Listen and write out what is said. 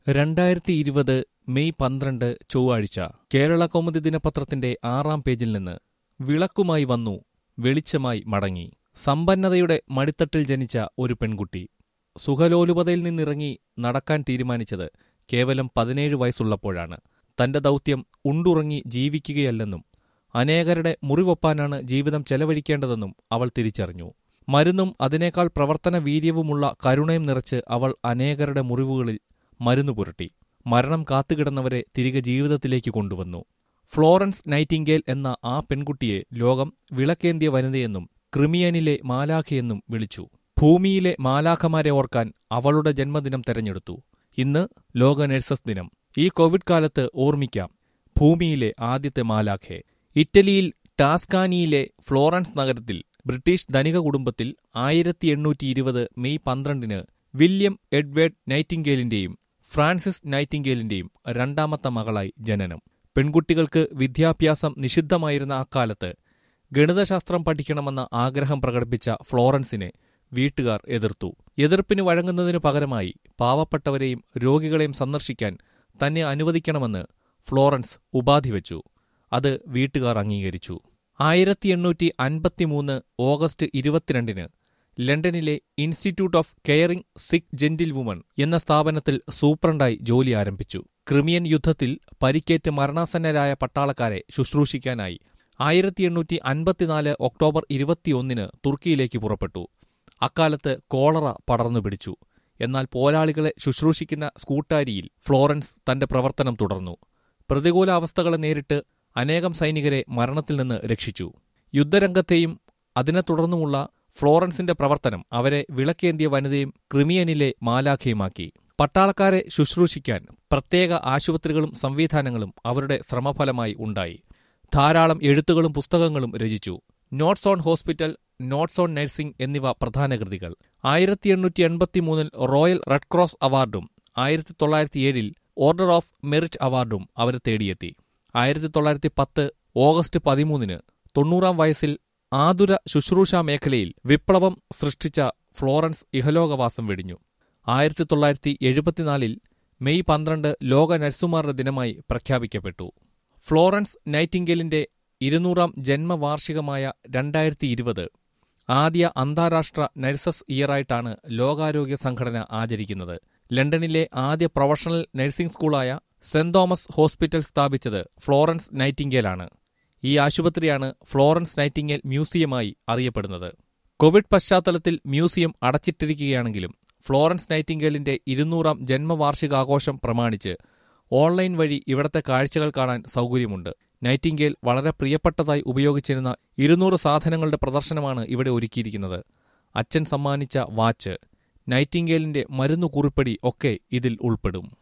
രണ്ടായിരത്തി ഇരുപത് മെയ് പന്ത്രണ്ട് ചൊവ്വാഴ്ച കേരള കൗമുദി ദിനപത്രത്തിന്റെ ആറാം പേജിൽ നിന്ന് വിളക്കുമായി വന്നു വെളിച്ചമായി മടങ്ങി സമ്പന്നതയുടെ മടിത്തട്ടിൽ ജനിച്ച ഒരു പെൺകുട്ടി സുഖലോലുപതയിൽ നിന്നിറങ്ങി നടക്കാൻ തീരുമാനിച്ചത് കേവലം പതിനേഴ് വയസ്സുള്ളപ്പോഴാണ് തന്റെ ദൗത്യം ഉണ്ടുറങ്ങി ജീവിക്കുകയല്ലെന്നും അനേകരുടെ മുറിവൊപ്പാനാണ് ജീവിതം ചെലവഴിക്കേണ്ടതെന്നും അവൾ തിരിച്ചറിഞ്ഞു മരുന്നും അതിനേക്കാൾ പ്രവർത്തന വീര്യവുമുള്ള കരുണയും നിറച്ച് അവൾ അനേകരുടെ മുറിവുകളിൽ മരുന്നു പുരട്ടി മരണം കാത്തുകിടന്നവരെ തിരികെ ജീവിതത്തിലേക്ക് കൊണ്ടുവന്നു ഫ്ലോറൻസ് നൈറ്റിംഗേൽ എന്ന ആ പെൺകുട്ടിയെ ലോകം വിളക്കേന്തിയ വനിതയെന്നും ക്രിമിയനിലെ മാലാഖയെന്നും വിളിച്ചു ഭൂമിയിലെ മാലാഖമാരെ ഓർക്കാൻ അവളുടെ ജന്മദിനം തെരഞ്ഞെടുത്തു ഇന്ന് ലോക നഴ്സസ് ദിനം ഈ കോവിഡ് കാലത്ത് ഓർമ്മിക്കാം ഭൂമിയിലെ ആദ്യത്തെ മാലാഖയെ ഇറ്റലിയിൽ ടാസ്കാനിയിലെ ഫ്ലോറൻസ് നഗരത്തിൽ ബ്രിട്ടീഷ് ധനിക കുടുംബത്തിൽ ആയിരത്തി എണ്ണൂറ്റി ഇരുപത് മെയ് പന്ത്രണ്ടിന് വില്യം എഡ്വേർഡ് നൈറ്റിംഗേലിന്റെയും ഫ്രാൻസിസ് നൈറ്റിംഗേലിന്റെയും രണ്ടാമത്തെ മകളായി ജനനം പെൺകുട്ടികൾക്ക് വിദ്യാഭ്യാസം നിഷിദ്ധമായിരുന്ന അക്കാലത്ത് ഗണിതശാസ്ത്രം പഠിക്കണമെന്ന ആഗ്രഹം പ്രകടിപ്പിച്ച ഫ്ലോറൻസിനെ വീട്ടുകാർ എതിർത്തു എതിർപ്പിന് വഴങ്ങുന്നതിനു പകരമായി പാവപ്പെട്ടവരെയും രോഗികളെയും സന്ദർശിക്കാൻ തന്നെ അനുവദിക്കണമെന്ന് ഫ്ലോറൻസ് ഉപാധി വച്ചു അത് വീട്ടുകാർ അംഗീകരിച്ചു ആയിരത്തി എണ്ണൂറ്റി അൻപത്തിമൂന്ന് ഓഗസ്റ്റ് ഇരുപത്തിരണ്ടിന് ലണ്ടനിലെ institute of caring sick gentlewoman എന്ന സ്ഥാപനത്തിൽ സൂപ്രണ്ടായി ജോലി ആരംഭിച്ചു ക്രിമിയൻ യുദ്ധത്തിൽ പരിക്കേറ്റ് മരണാസന്നരായ പട്ടാളക്കാരെ ശുശ്രൂഷിക്കാനായി ആയിരത്തി എണ്ണൂറ്റി അൻപത്തിനാല് ഒക്ടോബർ ഇരുപത്തിയൊന്നിന് തുർക്കിയിലേക്ക് പുറപ്പെട്ടു അക്കാലത്ത് കോളറ പടർന്നു പിടിച്ചു എന്നാൽ പോരാളികളെ ശുശ്രൂഷിക്കുന്ന സ്കൂട്ടാരിയിൽ ഫ്ലോറൻസ് തന്റെ പ്രവർത്തനം തുടർന്നു പ്രതികൂലാവസ്ഥകളെ നേരിട്ട് അനേകം സൈനികരെ മരണത്തിൽ നിന്ന് രക്ഷിച്ചു യുദ്ധരംഗത്തെയും അതിനെ തുടർന്നുമുള്ള ഫ്ലോറൻസിന്റെ പ്രവർത്തനം അവരെ വിളക്കേന്തിയ വനിതയും ക്രിമിയനിലെ മാലാഖയുമാക്കി പട്ടാളക്കാരെ ശുശ്രൂഷിക്കാൻ പ്രത്യേക ആശുപത്രികളും സംവിധാനങ്ങളും അവരുടെ ശ്രമഫലമായി ഉണ്ടായി ധാരാളം എഴുത്തുകളും പുസ്തകങ്ങളും രചിച്ചു notes on hospital notes on nursing എന്നിവ പ്രധാന കൃതികൾ ആയിരത്തി എണ്ണൂറ്റി എൺപത്തിമൂന്നിൽ റോയൽ റെഡ് ക്രോസ് അവാർഡും ആയിരത്തി തൊള്ളായിരത്തി ഏഴിൽ ഓർഡർ ഓഫ് മെറിറ്റ് അവാർഡും അവർ തേടിയെത്തി ആയിരത്തി തൊള്ളായിരത്തി പത്ത് ഓഗസ്റ്റ് പതിമൂന്നിന് തൊണ്ണൂറാം വയസ്സിൽ ആതുര ശുശ്രൂഷാ മേഖലയിൽ വിപ്ലവം സൃഷ്ടിച്ച ഫ്ലോറൻസ് ഇഹലോകവാസം വെടിഞ്ഞു ആയിരത്തി തൊള്ളായിരത്തി എഴുപത്തിനാലിൽ മെയ് പന്ത്രണ്ട് ലോക നഴ്സുമാരുടെ ദിനമായി പ്രഖ്യാപിക്കപ്പെട്ടു ഫ്ലോറൻസ് നൈറ്റിംഗേലിന്റെ ഇരുന്നൂറാം ജന്മവാർഷികമായ രണ്ടായിരത്തി ഇരുപത് ആദ്യ അന്താരാഷ്ട്ര നഴ്സസ് ഇയറായിട്ടാണ് ലോകാരോഗ്യ സംഘടന ആചരിക്കുന്നത് ലണ്ടനിലെ ആദ്യ പ്രൊഫഷണൽ നഴ്സിംഗ് സ്കൂളായ സെന്റ് തോമസ് ഹോസ്പിറ്റൽ സ്ഥാപിച്ചത് ഫ്ലോറൻസ് നൈറ്റിംഗേലാണ് ഈ ആശുപത്രിയാണ് ഫ്ലോറൻസ് നൈറ്റിംഗേൽ മ്യൂസിയമായി അറിയപ്പെടുന്നത് കോവിഡ് പശ്ചാത്തലത്തിൽ മ്യൂസിയം അടച്ചിട്ടിരിക്കുകയാണെങ്കിലും ഫ്ലോറൻസ് നൈറ്റിംഗേലിന്റെ ഇരുന്നൂറാം ജന്മവാർഷികാഘോഷം പ്രമാണിച്ച് ഓൺലൈൻ വഴി ഇവിടത്തെ കാഴ്ചകൾ കാണാൻ സൗകര്യമുണ്ട് നൈറ്റിംഗേൽ വളരെ പ്രിയപ്പെട്ടതായി ഉപയോഗിച്ചിരുന്ന ഇരുന്നൂറ് സാധനങ്ങളുടെ പ്രദർശനമാണ് ഇവിടെ ഒരുക്കിയിരിക്കുന്നത് അച്ഛൻ സമ്മാനിച്ച വാച്ച് നൈറ്റിംഗേലിന്റെ മരുന്നു കുറിപ്പടി ഒക്കെ ഇതിൽ ഉൾപ്പെടും